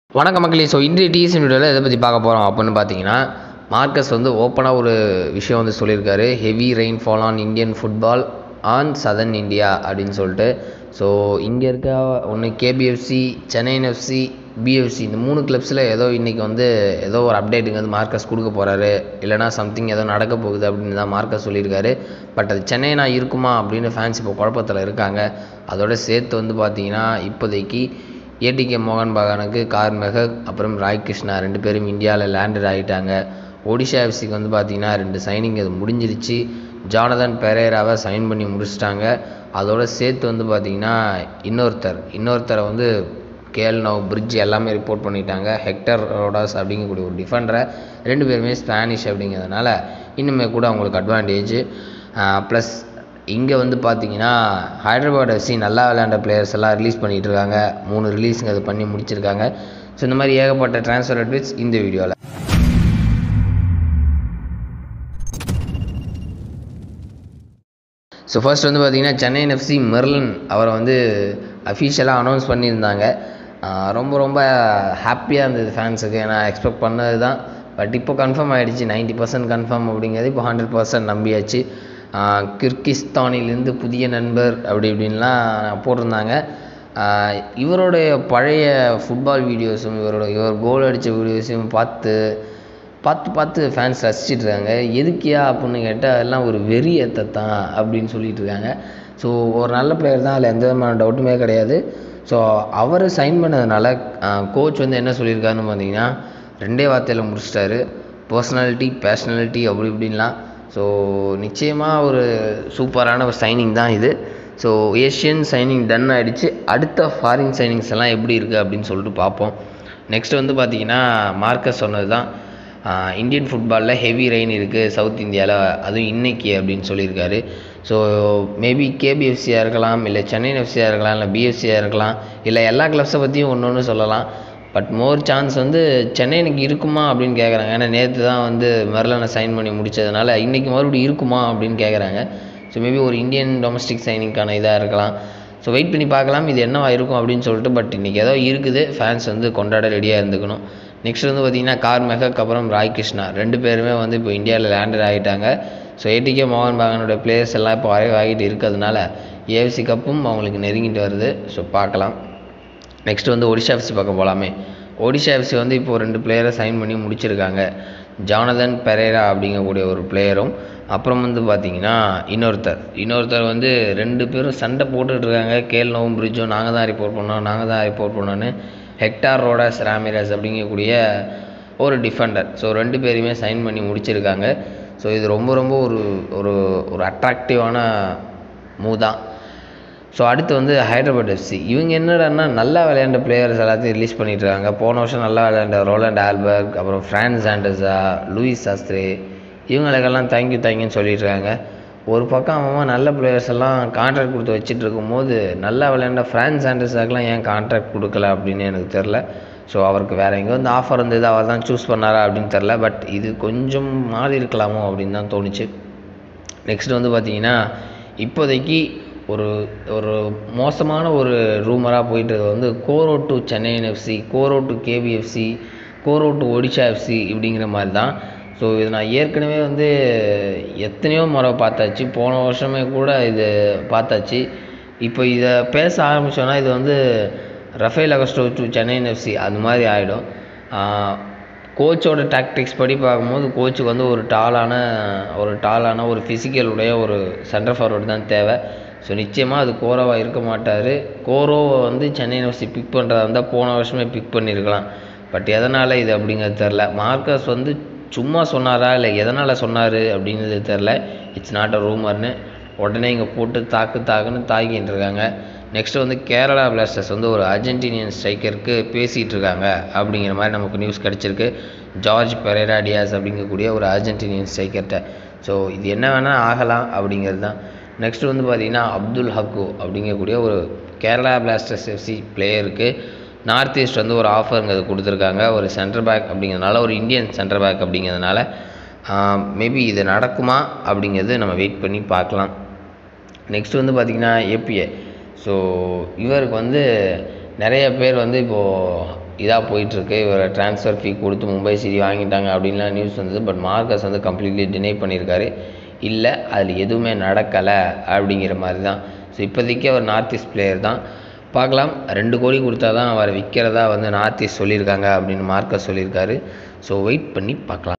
வணக்கம் மக்களே ஸோ இன்றைய டிஎஸ்என் வீடியோவில் எதை பற்றி பார்க்க போகிறோம் அப்படின்னு பார்த்தீங்கன்னா மார்க்கஸ் வந்து ஓப்பனாக ஒரு விஷயம் வந்து சொல்லியிருக்காரு heavy rain fall on Indian football on southern India அப்படின்னு சொல்லிட்டு ஸோ இங்கே இருக்க ஒன்று கேபிஎஃப்சி சென்னையின் எஃப்சி பிஎஃப்சி இந்த மூணு கிளப்ஸில் ஏதோ இன்றைக்கி வந்து ஏதோ ஒரு அப்டேட்டுங்க வந்து மார்க்கஸ் கொடுக்க போகிறாரு இல்லைனா சம்திங் ஏதோ நடக்க போகுது அப்படின்னு தான் மார்க்கஸ் சொல்லியிருக்காரு பட் அது சென்னைனா இருக்குமா அப்படின்னு ஃபேன்ஸ் இப்போ குழப்பத்தில் இருக்காங்க அதோட சேர்த்து வந்து பார்த்தீங்கன்னா இப்போதைக்கு ஏடிகே மோகன் பகானுக்கு கார் மெஹக் அப்புறம் ராய் கிருஷ்ணா ரெண்டு பேரும் இந்தியாவில் லேண்டட் ஆகிட்டாங்க ஒடிஷா எஃப்சிக்கு வந்து பார்த்தீங்கன்னா ரெண்டு சைனிங் அது முடிஞ்சிருச்சு ஜானதன் பெரேராவை சைன் பண்ணி முடிச்சிட்டாங்க அதோட சேர்த்து வந்து பார்த்தீங்கன்னா இன்னொருத்தர் இன்னொருத்தரை வந்து கேஎல் நவ் பிரிட்ஜ் எல்லாமே ரிப்போர்ட் பண்ணிட்டாங்க ஹெக்டர் ரோடாஸ் அப்படிங்கக்கூடிய ஒரு டிஃபெண்டரை ரெண்டு பேருமே ஸ்பானிஷ் அப்படிங்கிறதுனால இன்னுமே கூட அவங்களுக்கு அட்வான்டேஜ் ப்ளஸ் இங்கே வந்து பார்த்தீங்கன்னா ஹைதராபாத் எஃப்சி நல்லா விளையாண்ட பிளேயர்ஸ் எல்லாம் ரிலீஸ் பண்ணிகிட்டு இருக்காங்க மூணு ரிலீஸுங்க அது பண்ணி முடிச்சிருக்காங்க ஸோ இந்த மாதிரி ஏகப்பட்ட ட்ரான்ஸ்ஃபர் அட்வைஸ் இந்த வீடியோவில் ஸோ ஃபர்ஸ்ட் வந்து பார்த்தீங்கன்னா சென்னையின் எஃப்சி மெர்லன் அவரை வந்து அஃபீஷியலாக அனௌன்ஸ் பண்ணியிருந்தாங்க ஆஹ் ரொம்ப ரொம்ப ஹாப்பியாக இருந்தது ஃபேன்ஸுக்கு நான் எக்ஸ்பெக்ட் பண்ணது தான் பட் இப்போ கன்ஃபார்ம் ஆகிடுச்சு நைன்ட்டி பர்சன்ட் கன்ஃபார்ம் அப்படிங்கிறது இப்போ ஹண்ட்ரட் பர்சன்ட் நம்பியாச்சு ஆஹ் கிர்கிஸ்தானிலிருந்து புதிய நண்பர் அப்படி இப்படின்லாம் போட்டிருந்தாங்க ஆஹ் இவருடைய பழைய ஃபுட்பால் வீடியோஸும் இவரோட இவர் கோல் அடித்த வீடியோஸையும் பார்த்து பார்த்து பார்த்து ஃபேன்ஸ் ரசிச்சிட்டு இருக்காங்க எதுக்கியா அப்படின்னு கேட்டால் எல்லாம் ஒரு வெறி ஏற்றத்தான் அப்படின்னு சொல்லிட்டு இருக்காங்க ஸோ ஒரு நல்ல பிளேயர் தான் அதில் எந்த விதமான டவுட்டுமே கிடையாது ஸோ அவர் சைன் பண்ணதுனால கோச் வந்து என்ன சொல்லியிருக்காருன்னு பார்த்தீங்கன்னா ரெண்டே வார்த்தையில் முடிச்சிட்டாரு பர்சனாலிட்டி பேர்சனாலிட்டி அப்படி இப்படின்லாம் ஸோ நிச்சயமாக ஒரு சூப்பரான ஒரு சைனிங் தான் இது ஸோ ஏஷியன் சைனிங் டன் ஆகிடுச்சு அடுத்த ஃபாரின் சைனிங்ஸ் எல்லாம் எப்படி இருக்குது அப்படின்னு சொல்லிட்டு பார்ப்போம் நெக்ஸ்ட் வந்து பார்த்தீங்கன்னா மார்க்கஸ் சொன்னது தான் இந்தியன் ஃபுட்பாலில் ஹெவி ரெயின் இருக்குது சவுத் இந்தியாவில் அதுவும் இன்னைக்கு அப்படின்னு சொல்லியிருக்காரு ஸோ மேபி கேபிஎஃப்சியாக இருக்கலாம் இல்லை சென்னை எஃப்சியாக இருக்கலாம் இல்லை பிஎஃப்சியாக இருக்கலாம் இல்லை எல்லா கிளப்ஸை பற்றியும் ஒன்று ஒன்று சொல்லலாம் பட் மோர் சான்ஸ் வந்து சென்னைனுக்கு இருக்குமா அப்படின்னு கேட்குறாங்க ஏன்னா நேற்று தான் வந்து மெர்லனை சைன் பண்ணி முடித்ததுனால இன்றைக்கி மறுபடியும் இருக்குமா அப்படின்னு கேட்குறாங்க ஸோ மேபி ஒரு இந்தியன் டொமஸ்டிக் சைனிங்கான இதாக இருக்கலாம் ஸோ வெயிட் பண்ணி பார்க்கலாம் இது என்னவா இருக்கும் அப்படின்னு சொல்லிட்டு பட் இன்றைக்கி ஏதோ இருக்குது ஃபேன்ஸ் வந்து கொண்டாட ரெடியாக இருந்துக்கணும் நெக்ஸ்ட் வந்து பார்த்திங்கன்னா கார் மெஹக் அப்புறம் ராய் கிருஷ்ணா ரெண்டு பேருமே வந்து இப்போ இந்தியாவில் லேண்டட் ஆகிட்டாங்க ஸோ ஏடிகே மோகன் பகானோட பிளேயர்ஸ் எல்லாம் இப்போ அரைவ் ஆகிட்டு இருக்கிறதுனால ஏஎஃப்சி கப்பும் அவங்களுக்கு நெருங்கிட்டு வருது ஸோ பார்க்கலாம் நெக்ஸ்ட் வந்து ஒடிஷா எஃப்சி பார்க்க போகலாமே ஒடிஷா எஃப்சி வந்து இப்போது ரெண்டு பிளேயரை சைன் பண்ணி முடிச்சிருக்காங்க ஜானதன் பெரேரா அப்படிங்கக்கூடிய ஒரு பிளேயரும் அப்புறம் வந்து பார்த்தீங்கன்னா இன்னொருத்தர் இன்னொருத்தர் வந்து ரெண்டு பேரும் சண்டை போட்டுட்டு இருக்காங்க கேல் நோவும் பிரிட்ஜும் நாங்கள் தான் ரிப்போர்ட் பண்ணோம் நாங்கள் தான் ரிப்போர்ட் பண்ணோன்னு ஹெக்டார் ரோடாஸ் ராமிரஸ் அப்படிங்கக்கூடிய ஒரு டிஃபெண்டர் ஸோ ரெண்டு பேரையுமே சைன் பண்ணி முடிச்சிருக்காங்க ஸோ இது ரொம்ப ரொம்ப ஒரு ஒரு ஒரு அட்ராக்டிவான மூவ் தான் ஸோ அடுத்து வந்து ஹைதராபாத் எஃப்சி இவங்க என்னடான்னா நல்லா விளையாண்ட பிளேயர்ஸ் எல்லாத்தையும் ரிலீஸ் பண்ணிட்டு இருக்காங்க போன வருஷம் நல்லா விளையாண்ட ரோலண்ட் ஆல்பர்க் அப்புறம் ஃப்ரான்ஸ் ஆண்டர்ஸா லூயிஸ் சாஸ்திரி இவங்களுக்கெல்லாம் தேங்க்யூ தேங்க்யூன்னு சொல்லிட்டு இருக்காங்க ஒரு பக்கம் அவன் நல்ல பிளேயர்ஸ் எல்லாம் கான்ட்ராக்ட் கொடுத்து வச்சுட்டு இருக்கும்போது நல்லா விளையாண்ட ஃப்ரான்ஸ் ஆண்டர்ஸாக்கெலாம் ஏன் கான்ட்ராக்ட் கொடுக்கல அப்படின்னு எனக்கு தெரில ஸோ அவருக்கு வேறு எங்கே வந்து ஆஃபர் இருந்தது அவர் தான் சூஸ் பண்ணாரா அப்படின்னு தெரில பட் இது கொஞ்சம் மாறி இருக்கலாமோ அப்படின்னு தான் தோணுச்சு நெக்ஸ்ட் வந்து பார்த்தீங்கன்னா இப்போதைக்கு ஒரு ஒரு மோசமான ஒரு ரூமராக போயிட்டு வந்து Coro to Chennai FC Coro to KBFC Coro to Odisha FC இப்படிங்கிற மாதிரி தான் ஸோ இது நான் ஏற்கனவே வந்து எத்தனையோ முறை பார்த்தாச்சு போன வருஷமே கூட இது பார்த்தாச்சு இப்போ இதை பேச ஆரம்பித்தோன்னா இது வந்து Rafael Augusto to Chennai FC அது மாதிரி ஆகிடும் கோச்சோட டாக்டிக்ஸ் படி பார்க்கும்போது கோச்சுக்கு வந்து ஒரு டாலான ஒரு டாலான ஒரு ஃபிசிக்கலுடைய ஒரு சென்டர் ஃபார்வர்டு தான் தேவை ஸோ நிச்சயமாக அது கோரோவாக இருக்க மாட்டார் கோரோவை வந்து சென்னை எஃப்சி பிக் பண்ணுறதா இருந்தால் போன வருஷமே பிக் பண்ணியிருக்கலாம் பட் எதனால் இது அப்படிங்கிறது தெரில மார்க்கஸ் வந்து சும்மா சொன்னாரா இல்லை எதனால் சொன்னார் அப்படிங்கிறது தெரில இட்ஸ் நாட் அ ரூமர்னு உடனே இங்கே போட்டு தாக்கு தாக்குன்னு தாக்கிட்டு இருக்காங்க நெக்ஸ்ட்டு வந்து கேரளா பிளாஸ்டர்ஸ் வந்து ஒரு அர்ஜென்டினியன் ஸ்ட்ரைக்கருக்கு பேசிகிட்டு இருக்காங்க அப்படிங்கிற மாதிரி நமக்கு நியூஸ் கிடச்சிருக்கு ஜார்ஜ் பெரேரா டியாஸ் அப்படிங்கக்கூடிய ஒரு அர்ஜென்டினியன் ஸ்ட்ரைக்கர்கிட்ட ஸோ இது என்ன வேணால் ஆகலாம் அப்படிங்கிறது தான் நெக்ஸ்ட் வந்து பார்த்திங்கன்னா அப்துல் ஹக்கு அப்படிங்கக்கூடிய ஒரு கேரளா பிளாஸ்டர்ஸ் எஃப்சி பிளேயருக்கு நார்த் ஈஸ்ட் வந்து ஒரு ஆஃபருங்கிறது கொடுத்துருக்காங்க ஒரு சென்டர் பேக் அப்படிங்கிறதுனால ஒரு இந்தியன் சென்டர் பேக் அப்படிங்கிறதுனால மேபி இது நடக்குமா அப்படிங்கிறது நம்ம வெயிட் பண்ணி பார்க்கலாம் நெக்ஸ்ட் வந்து பார்த்திங்கன்னா ஏபிஏ ஸோ இவருக்கு வந்து நிறைய பேர் வந்து இப்போது இதாக போயிட்டுருக்கு இவர் ட்ரான்ஸ்ஃபர் ஃபீ கொடுத்து மும்பை சிட்டி வாங்கிட்டாங்க அப்படின்லாம் நியூஸ் வந்தது பட் மார்க்கஸ் வந்து கம்ப்ளீட்லி டினை பண்ணியிருக்காரு இல்லை அதில் எதுவுமே நடக்கலை அப்படிங்கிற மாதிரி தான் ஸோ இப்போதைக்கு அவர் நார்த் ஈஸ்ட் பிளேயர் தான் பார்க்கலாம் ரெண்டு கோடி கொடுத்தா தான் அவரை விற்கிறதா வந்து நார்த் ஈஸ்ட் சொல்லியிருக்காங்க அப்படின்னு மார்க்கஸ் சொல்லியிருக்காரு ஸோ வெயிட் பண்ணி பார்க்கலாம்